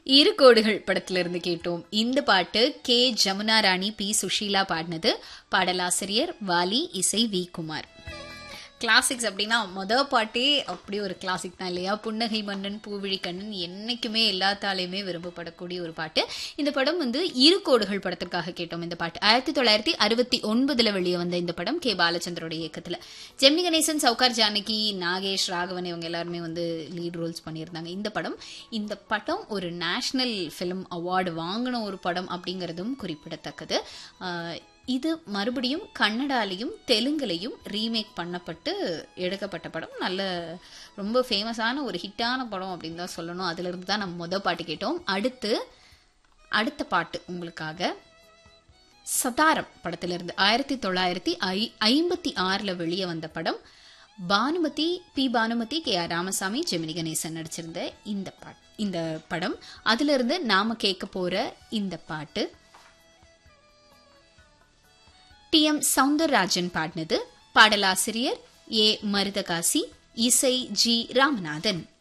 இரு கோடுகள் படத்துல இருந்து கேட்டோம் இந்த பாட்டு கே ஜமுனா ராணி பி சுஷீலா பாடினது பாடலாசிரியர் வாலி இசை வி குமார் கிளாசிக்ஸ் அப்படின்னா மொத பாட்டே அப்படி ஒரு கிளாசிக் தான் இல்லையா புன்னகை மன்னன் பூவிழி கண்ணன் என்னைக்குமே எல்லாத்தாலையுமே விரும்பப்படக்கூடிய ஒரு பாட்டு இந்த படம் வந்து இரு கோடுகள் படத்திற்காக கேட்டோம் இந்த பாட்டு ஆயிரத்தி தொள்ளாயிரத்தி அறுபத்தி ஒன்பதுல வெளியே வந்த இந்த படம் கே பாலச்சந்தரோட இயக்கத்துல ஜெமினி கணேசன் சவுகார் ஜானகி நாகேஷ் ராகவன் இவங்க எல்லாருமே வந்து லீட் ரோல்ஸ் பண்ணியிருந்தாங்க இந்த படம் இந்த படம் ஒரு நேஷனல் ஃபிலிம் அவார்டு வாங்கின ஒரு படம் அப்படிங்கிறதும் குறிப்பிடத்தக்கது ஆஹ் இது மறுபடியும் கன்னடாலையும் தெலுங்குலையும் ரீமேக் பண்ணப்பட்டு எடுக்கப்பட்ட படம் நல்ல ரொம்ப ஃபேமஸான ஒரு ஹிட்டான படம் அப்படின்னு தான் சொல்லணும் அதுல இருந்து தான் நம்ம முத பாட்டு கேட்டோம் அடுத்து அடுத்த பாட்டு உங்களுக்காக சதாரம் படத்திலிருந்து ஆயிரத்தி தொள்ளாயிரத்தி ஐ ஐம்பத்தி ஆறில் வெளியே வந்த படம் Bhanumathi P Bhanumathi K R Ramasamy Gemini Ganesan நடிச்சிருந்த இந்த பாட் இந்த படம் அதிலிருந்து நாம கேட்க போற இந்த பாட்டு டி எம் சவுந்தரராஜன் பாடினது பாடலாசிரியர் ஏ மருதகாசி இசை ஜி ராமநாதன்